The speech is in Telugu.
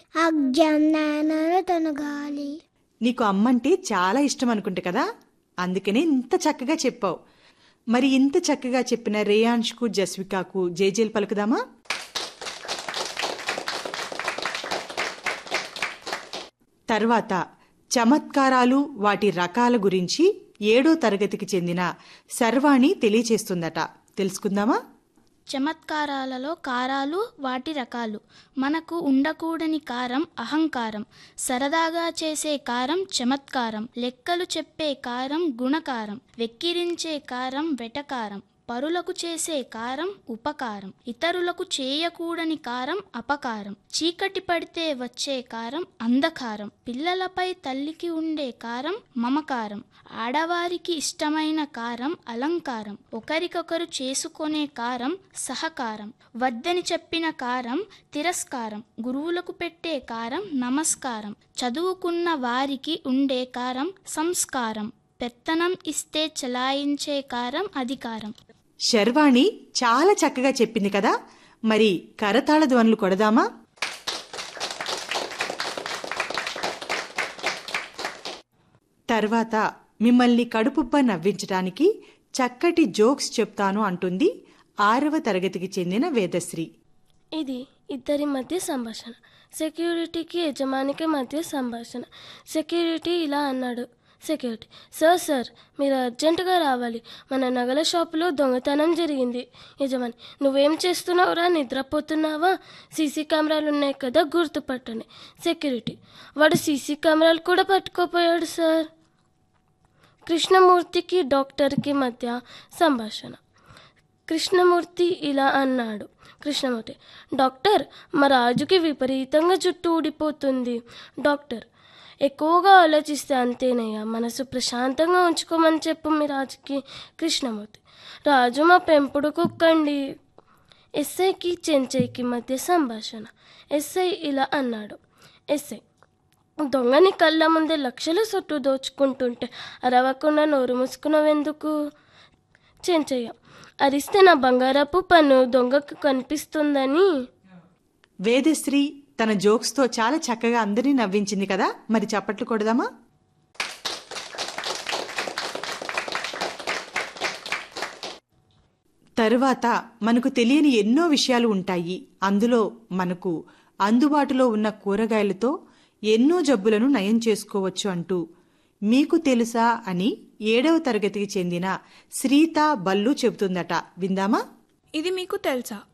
అజ్ఞానాన తొనగాలి నీకు అమ్మంటే చాలా ఇష్టం అనుకుంటా కదా అందుకనే ఇంత చక్కగా చెప్పావు మరి ఇంత చక్కగా చెప్పిన రేయాన్ష్కు జస్వికాకు జేజేలు పలుకుదామా తర్వాత చమత్కారాలు వాటి రకాల గురించి ఏడో తరగతికి చెందిన సర్వాణి తెలియచేస్తుందట తెలుసుకుందామా చమత్కారాలలో కారాలు వాటి రకాలు మనకు ఉండకూడని కారం అహంకారం సరదాగా చేసే కారం చమత్కారం లెక్కలు చెప్పే కారం గుణకారం వెక్కిరించే కారం వెటకారం పరులకు చేసే కారం ఉపకారం ఇతరులకు చేయకూడని కారం అపకారం చీకటి పడితే వచ్చే కారం అంధకారం పిల్లలపై తల్లికి ఉండే కారం మమకారం ఆడవారికి ఇష్టమైన కారం అలంకారం ఒకరికొకరు చేసుకొనే కారం సహకారం వద్దని చెప్పిన కారం తిరస్కారం గురువులకు పెట్టే కారం నమస్కారం చదువుకున్న వారికి ఉండే కారం సంస్కారం పెత్తనం ఇస్తే చలాయించే కారం అధికారం శర్వాణి చాలా చక్కగా చెప్పింది కదా మరి కరతాళ ధ్వనులు కొడదామా తర్వాత మిమ్మల్ని కడుపుబ్బ నవ్వించడానికి చక్కటి జోక్స్ చెప్తాను అంటుంది ఆరవ తరగతికి చెందిన వేదశ్రీ ఇది ఇద్దరి మధ్య సంభాషణ సెక్యూరిటీకి యజమానికి మధ్య సంభాషణ సెక్యూరిటీ ఇలా అన్నాడు సెక్యూరిటీ సార్ సార్ మీరు అర్జెంటుగా రావాలి మన నగల షాపులో దొంగతనం జరిగింది యజమాని నువ్వేం చేస్తున్నావురా నిద్రపోతున్నావా సీసీ కెమెరాలు ఉన్నాయి కదా గుర్తుపట్టండి సెక్యూరిటీ వాడు సీసీ కెమెరాలు కూడా పట్టుకోపోయాడు సార్ కృష్ణమూర్తికి డాక్టర్కి మధ్య సంభాషణ కృష్ణమూర్తి ఇలా అన్నాడు కృష్ణమూర్తి డాక్టర్ మా రాజుకి విపరీతంగా జుట్టు ఊడిపోతుంది డాక్టర్ ఎక్కువగా ఆలోచిస్తే అంతేనయ్యా మనసు ప్రశాంతంగా ఉంచుకోమని చెప్పు మీ రాజుకి కృష్ణమూర్తి రాజు మా పెంపుడు కుక్కండి ఎస్ఐకి చెంచయ్యకి మధ్య సంభాషణ ఎస్ఐ ఇలా అన్నాడు ఎస్ఐ దొంగని కళ్ళ ముందే లక్షల సొట్టు దోచుకుంటుంటే అరవకుండా నోరు మూసుకున్నావెందుకు చెంచయ్య అరిస్తే నా బంగారపు పన్ను దొంగకు కనిపిస్తుందని వేదశ్రీ తన జోక్స్తో చాలా చక్కగా అందరినీ నవ్వించింది కదా మరి చప్పట్లు కొడదామా తరువాత మనకు తెలియని ఎన్నో విషయాలు ఉంటాయి అందులో మనకు అందుబాటులో ఉన్న కూరగాయలతో ఎన్నో జబ్బులను నయం చేసుకోవచ్చు అంటూ మీకు తెలుసా అని ఏడవ తరగతికి చెందిన శ్రీత బల్లు చెబుతుందట విందామా ఇది మీకు తెలుసా